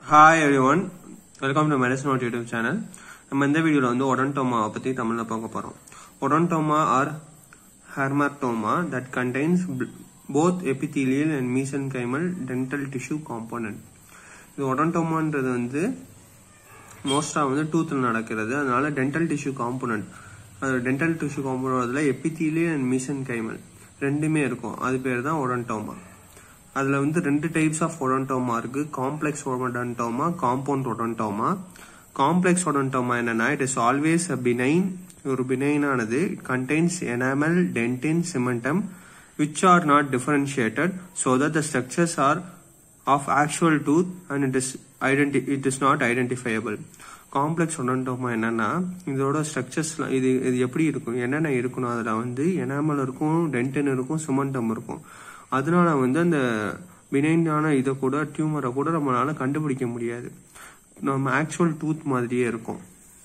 Hi every one welcome to medicine note YouTube channel நம்ம இந்த வீடியோவில் வந்து ஒடன்டோமா பற்றி தமிழில் பார்க்க போகிறோம் odontoma are hamartoma that contains both epithelial and mesenchymal dental tissue component இது ஒடன்டோமான்றது வந்து மோஸ்ட்டாக வந்து டூத்தில் நடக்கிறது அதனால டென்டல் டிஷ்யூ காம்போனன்ட் அது டென்டல் டிஷ்யூ காம்போனன்ட் அதில் எபித்தீலியல் அண்ட் மீசன்கைமல் ரெண்டுமே இருக்கும் அது பேர் தான் ஒடன்டோமா அதில் வந்து ரெண்டு டைப்ஸ் ஆஃப் ஒடன்டோமா இருக்கு complex odontoma compound odontoma complex odontoma என்னன்னா it is always a benign ஒரு பினைனானது it contains enamel dentin cementum which are not differentiated so that the structures are of actual tooth and it is ஐடென்டி it is not identifiable complex odontoma என்னன்னா இதோட structures இது இது எப்படி இருக்கும் என்னென்ன இருக்கணும் அதில் வந்து எனாமல் இருக்கும் டென்டின் இருக்கும் சிமெண்டம் இருக்கும் அதனால வந்து அந்த பினைனான இதை கூட டியூமரை கூட நம்மளால கண்டுபிடிக்க முடியாது நம்ம ஆக்சுவல் டூத் மாதிரியே இருக்கும்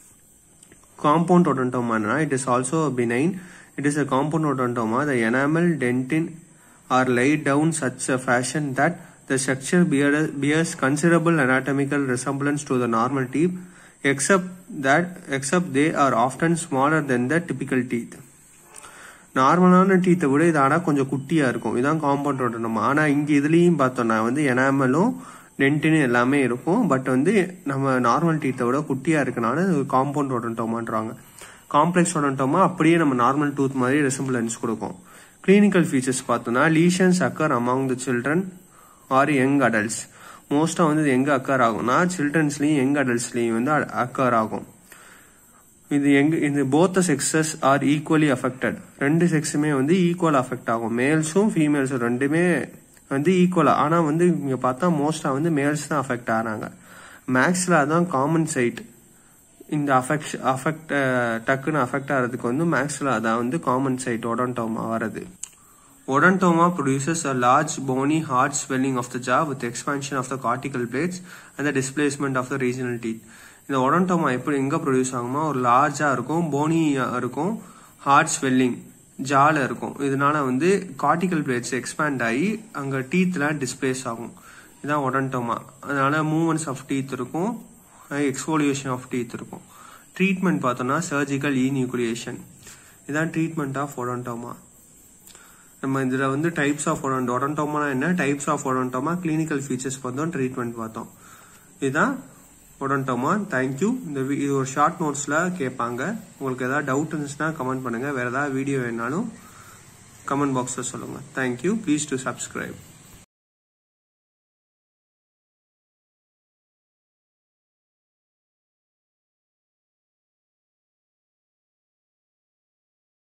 காம்பவுண்ட் ஒடன்டோமானா it is also benign it is a compound odontoma the enamel dentin are laid down such a fashion that the structure bears considerable anatomical resemblance to the normal teeth except that except they are often smaller than the typical teeth நார்மலான டீத்தை விட இது ஆனால் கொஞ்சம் குட்டியாக இருக்கும் இதான் compound ஒட்டணும் ஆனால் இங்கே இதுலேயும் பார்த்தோம்னா வந்து எனாமலும் டென்டின்னு எல்லாமே இருக்கும் பட் வந்து நம்ம நார்மல் டீத்தை விட குட்டியாக இருக்கனால காம்பவுண்ட் ஒடன்டோமான்றாங்க காம்ப்ளெக்ஸ் ஒடன்டோமா அப்படியே நம்ம நார்மல் டூத் மாதிரி ரெசிம்பிளன்ஸ் கொடுக்கும் கிளினிக்கல் ஃபீச்சர்ஸ் பார்த்தோம்னா lesions occur among the children or young adults மோஸ்ட்டாக வந்து எங்கே அக்கர் ஆகும்னா சில்ட்ரன்ஸ்லையும் யங் அடல்ட்ஸ்லையும் வந்து அக்கர் ஆகும் இது எங்க இது both sexes are equally affected ரெண்டு செக்ஸுமே வந்து ஈக்குவல் அஃபெக்ட் ஆகும் மேல்ஸும் ஃபீமேல்ஸும் ரெண்டுமே வந்து ஈக்குவலா ஆனா வந்து இங்க பார்த்தா மோஸ்டா வந்து மேல்ஸ் தான் அஃபெக்ட் ஆறாங்க மேக்ஸ்ல அதான் காமன் சைட் இந்த அஃபெக்ட் அஃபெக்ட் டக்குன்னு அஃபெக்ட் ஆகிறதுக்கு வந்து மேக்ஸ்ல அதான் வந்து காமன் சைட் ஒடன்டோமா வருது Odontoma produces a large bony hard swelling of the jaw with expansion of the cortical plates and the displacement of the regional teeth. இந்த ஒடன்டோமா எப்படி எங்க ப்ரொடியூஸ் ஆகுமா ஒரு லார்ஜா இருக்கும் போனி இருக்கும் ஹார்ட் ஸ்வெல்லிங் ஜால இருக்கும் இதனால வந்து கார்டிகல் பிளேட்ஸ் எக்ஸ்பேண்ட் ஆகி அங்க டீத்லாம் டிஸ்பிளேஸ் ஆகும் இதான் ஒடன்டோமா அதனால மூவ்மெண்ட்ஸ் ஆஃப் டீத் இருக்கும் எக்ஸ்போலியேஷன் ஆஃப் டீத் இருக்கும் ட்ரீட்மெண்ட் பார்த்தோம்னா சர்ஜிக்கல் இ நியூக்ளியேஷன் இதான் ட்ரீட்மெண்ட் ஆஃப் ஒடன்டோமா நம்ம இதில் வந்து டைப்ஸ் ஆஃப் ஒடன்டோமானா என்ன types of odontoma clinical features பார்த்தோம் ட்ரீட்மெண்ட் பார்த்தோம் இதுதான் ஒடன்டோமா தேங்க்யூ இந்த இது ஒரு ஷார்ட் நோட்ஸில் கேட்பாங்க உங்களுக்கு ஏதாவது டவுட் இருந்துச்சுன்னா கமெண்ட் பண்ணுங்க வேற ஏதாவது வீடியோ வேணாலும் கமெண்ட் பாக்ஸில் சொல்லுங்க தேங்க்யூ ப்ளீஸ் டு சப்ஸ்கிரைப்